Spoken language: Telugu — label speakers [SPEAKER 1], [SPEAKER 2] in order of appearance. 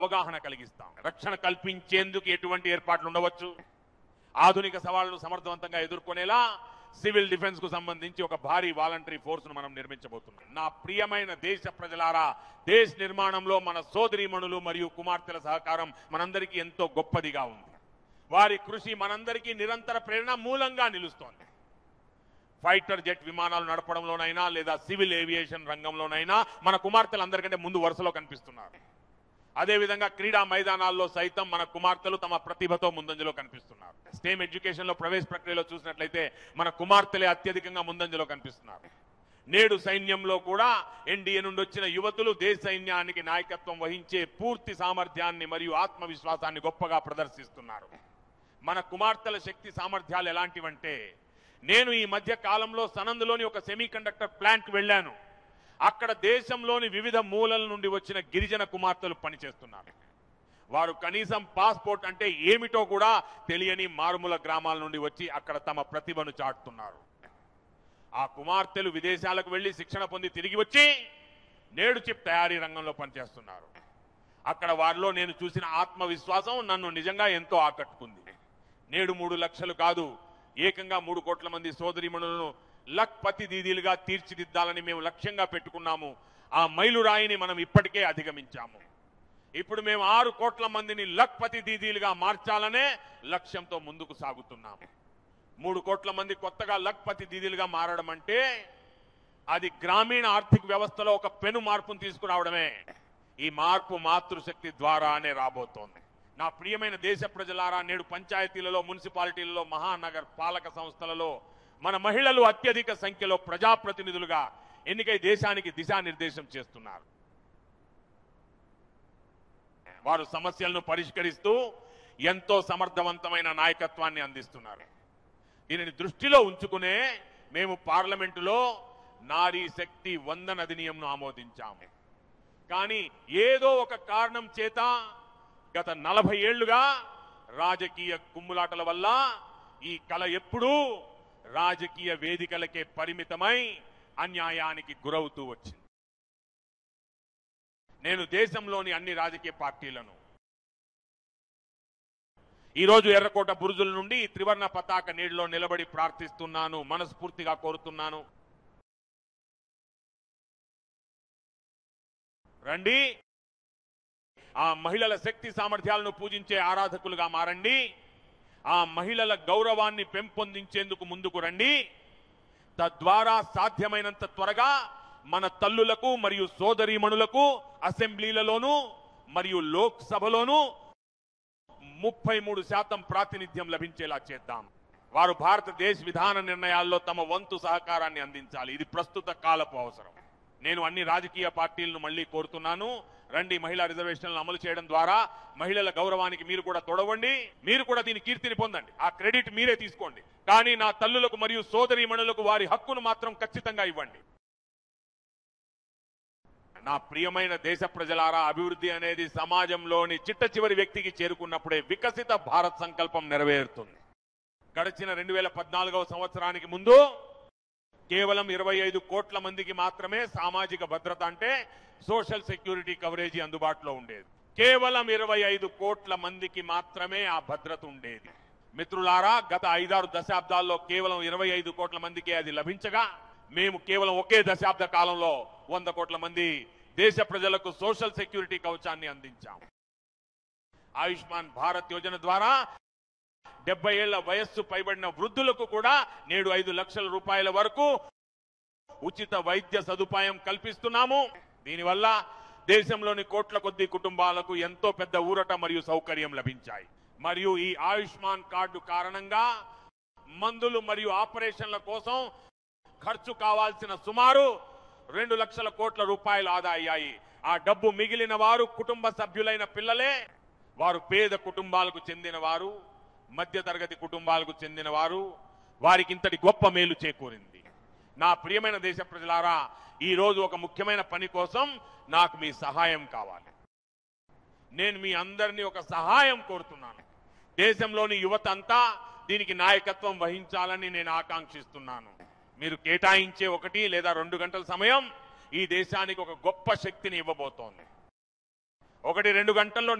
[SPEAKER 1] అవగాహన కలిగిస్తాం రక్షణ కల్పించేందుకు ఎటువంటి ఏర్పాట్లు ఉండవచ్చు ఆధునిక సవాళ్లను సమర్థవంతంగా ఎదుర్కొనేలా సివిల్ డిఫెన్స్ కు సంబంధించి ఒక భారీ వాలంటరీ ఫోర్స్ ను మనం నిర్మించబోతున్నాం నా ప్రియమైన దేశ ప్రజలారా దేశ నిర్మాణంలో మన సోదరీమణులు మరియు కుమార్తెల సహకారం మనందరికీ ఎంతో గొప్పదిగా ఉంది వారి కృషి మనందరికీ నిరంతర ప్రేరణ మూలంగా నిలుస్తోంది ఫైటర్ జెట్ విమానాలు నడపడంలోనైనా లేదా సివిల్ ఏవియేషన్ రంగంలోనైనా మన కుమార్తెలు అందరికంటే ముందు వరుసలో కనిపిస్తున్నారు అదేవిధంగా క్రీడా మైదానాల్లో సైతం మన కుమార్తెలు తమ ప్రతిభతో ముందంజలో కనిపిస్తున్నారు స్టేమ్ ఎడ్యుకేషన్ లో ప్రవేశ ప్రక్రియలో చూసినట్లయితే మన కుమార్తెలే అత్యధికంగా ముందంజలో కనిపిస్తున్నారు నేడు సైన్యంలో కూడా ఎన్డీఏ నుండి వచ్చిన యువతులు దేశ సైన్యానికి నాయకత్వం వహించే పూర్తి సామర్థ్యాన్ని మరియు ఆత్మవిశ్వాసాన్ని గొప్పగా ప్రదర్శిస్తున్నారు మన కుమార్తెల శక్తి సామర్థ్యాలు ఎలాంటివంటే నేను ఈ మధ్య కాలంలో సనందులోని ఒక సెమీ కండక్టర్ ప్లాంట్ వెళ్ళాను అక్కడ దేశంలోని వివిధ మూలల నుండి వచ్చిన గిరిజన కుమార్తెలు పనిచేస్తున్నారు వారు కనీసం పాస్పోర్ట్ అంటే ఏమిటో కూడా తెలియని మారుమూల గ్రామాల నుండి వచ్చి అక్కడ తమ ప్రతిభను చాటుతున్నారు ఆ కుమార్తెలు విదేశాలకు వెళ్లి శిక్షణ పొంది తిరిగి వచ్చి నేడు చిప్ తయారీ రంగంలో పనిచేస్తున్నారు అక్కడ వారిలో నేను చూసిన ఆత్మవిశ్వాసం నన్ను నిజంగా ఎంతో ఆకట్టుకుంది నేడు మూడు లక్షలు కాదు ఏకంగా మూడు కోట్ల మంది సోదరిమణులను లక్పతి దీదీలుగా తీర్చిదిద్దాలని మేము లక్ష్యంగా పెట్టుకున్నాము ఆ మైలురాయిని మనం ఇప్పటికే అధిగమించాము ఇప్పుడు మేము ఆరు కోట్ల మందిని లక్పతి దీదీలుగా మార్చాలనే లక్ష్యంతో ముందుకు సాగుతున్నాము మూడు కోట్ల మంది కొత్తగా లక్పతి దీదీలుగా మారడం అంటే అది గ్రామీణ ఆర్థిక వ్యవస్థలో ఒక పెను మార్పును తీసుకురావడమే ఈ మార్పు మాతృశక్తి ద్వారానే రాబోతోంది నా ప్రియమైన దేశ ప్రజలారా నేడు పంచాయతీలలో మున్సిపాలిటీలలో మహానగర్ పాలక సంస్థలలో మన మహిళలు అత్యధిక సంఖ్యలో ప్రజాప్రతినిధులుగా ఎన్నికై దేశానికి దిశానిర్దేశం చేస్తున్నారు వారు సమస్యలను పరిష్కరిస్తూ ఎంతో సమర్థవంతమైన నాయకత్వాన్ని అందిస్తున్నారు దీనిని దృష్టిలో ఉంచుకునే మేము పార్లమెంటులో నారీ శక్తి వందన అధినియంను ఆమోదించాము కానీ ఏదో ఒక కారణం చేత గత నలభై ఏళ్లుగా రాజకీయ కుమ్ములాటల వల్ల ఈ కళ ఎప్పుడూ రాజకీయ వేదికలకే పరిమితమై అన్యాయానికి గురవుతూ వచ్చింది నేను దేశంలోని అన్ని రాజకీయ పార్టీలను ఈ రోజు ఎర్రకోట బురుజుల నుండి ఈ త్రివర్ణ పతాక నీటిలో నిలబడి ప్రార్థిస్తున్నాను మనస్ఫూర్తిగా కోరుతున్నాను రండి ఆ మహిళల శక్తి సామర్థ్యాలను పూజించే ఆరాధకులుగా మారండి ఆ మహిళల గౌరవాన్ని పెంపొందించేందుకు ముందుకు రండి తద్వారా సాధ్యమైనంత త్వరగా మన తల్లులకు మరియు సోదరీమణులకు అసెంబ్లీలలోనూ మరియు లోక్సభలోనూ ముప్పై మూడు శాతం ప్రాతినిధ్యం లభించేలా చేద్దాం వారు భారతదేశ విధాన నిర్ణయాల్లో తమ వంతు సహకారాన్ని అందించాలి ఇది ప్రస్తుత కాలపు అవసరం నేను అన్ని రాజకీయ పార్టీలను మళ్ళీ కోరుతున్నాను రండి మహిళా రిజర్వేషన్లను అమలు చేయడం ద్వారా మహిళల గౌరవానికి మీరు కూడా తొడవండి మీరు కూడా దీని కీర్తిని పొందండి ఆ క్రెడిట్ మీరే తీసుకోండి కానీ నా తల్లులకు మరియు సోదరీమణులకు వారి హక్కును మాత్రం ఖచ్చితంగా ఇవ్వండి నా ప్రియమైన దేశ ప్రజలారా అభివృద్ధి అనేది సమాజంలోని చిట్ట చివరి వ్యక్తికి చేరుకున్నప్పుడే వికసిత భారత్ సంకల్పం నెరవేరుతుంది గడిచిన రెండు వేల పద్నాలుగవ సంవత్సరానికి ముందు కేవలం ఇరవై ఐదు కోట్ల మందికి మాత్రమే సామాజిక భద్రత అంటే సోషల్ సెక్యూరిటీ కవరేజీ అందుబాటులో ఉండేది కేవలం ఇరవై ఐదు కోట్ల మందికి మాత్రమే ఆ భద్రత ఉండేది మిత్రులారా గత ఐదారు దశాబ్దాల్లో కేవలం ఇరవై ఐదు కోట్ల మందికే అది లభించగా మేము కేవలం ఒకే దశాబ్ద కాలంలో వంద కోట్ల మంది దేశ ప్రజలకు సోషల్ సెక్యూరిటీ కవచాన్ని అందించాం ఆయుష్మాన్ భారత్ యోజన ద్వారా డెబ్బై ఏళ్ల వయస్సు పైబడిన వృద్ధులకు కూడా నేడు ఐదు లక్షల రూపాయల వరకు ఉచిత వైద్య సదుపాయం కల్పిస్తున్నాము దీనివల్ల దేశంలోని కోట్ల కొద్ది కుటుంబాలకు ఎంతో పెద్ద ఊరట మరియు సౌకర్యం లభించాయి మరియు ఈ ఆయుష్మాన్ కార్డు కారణంగా మందులు మరియు ఆపరేషన్ల కోసం ఖర్చు కావాల్సిన సుమారు రెండు లక్షల కోట్ల రూపాయలు ఆదా అయ్యాయి ఆ డబ్బు మిగిలిన వారు కుటుంబ సభ్యులైన పిల్లలే వారు పేద కుటుంబాలకు చెందిన వారు మధ్యతరగతి కుటుంబాలకు చెందిన వారు వారికి ఇంతటి గొప్ప మేలు చేకూరింది నా ప్రియమైన దేశ ప్రజలారా ఈ రోజు ఒక ముఖ్యమైన పని కోసం నాకు మీ సహాయం కావాలి నేను మీ అందరినీ ఒక సహాయం కోరుతున్నాను దేశంలోని యువత అంతా దీనికి నాయకత్వం వహించాలని నేను ఆకాంక్షిస్తున్నాను మీరు కేటాయించే ఒకటి లేదా రెండు గంటల సమయం ఈ దేశానికి ఒక గొప్ప శక్తిని ఇవ్వబోతోంది ఒకటి రెండు గంటల్లో